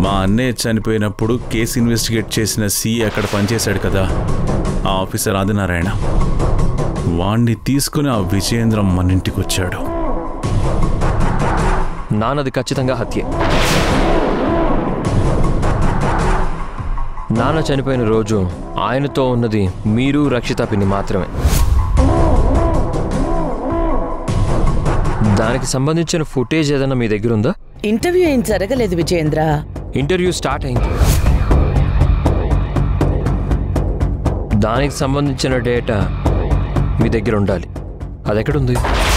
మా అన్నయ్య చనిపోయినప్పుడు కేసు ఇన్వెస్టిగేట్ చేసిన సి అక్కడ పనిచేశాడు కదా ఆ ఆఫీసర్ ఆదినారాయణ వాణ్ణి తీసుకుని ఆ విజయేంద్రం మన ఇంటికి వచ్చాడు నాన్నది ఖచ్చితంగా హత్యే నాన్న చనిపోయిన రోజు ఆయనతో ఉన్నది మీరు రక్షిత పిన్ని మాత్రమే దానికి సంబంధించిన ఫుటేజ్ ఏదైనా మీ దగ్గర ఉందా ఇంటర్వ్యూ ఏం జరగలేదు విజయేంద్ర ఇంటర్వ్యూ స్టార్ట్ అయింది దానికి సంబంధించిన డేటా మీ దగ్గర ఉండాలి అది ఎక్కడుంది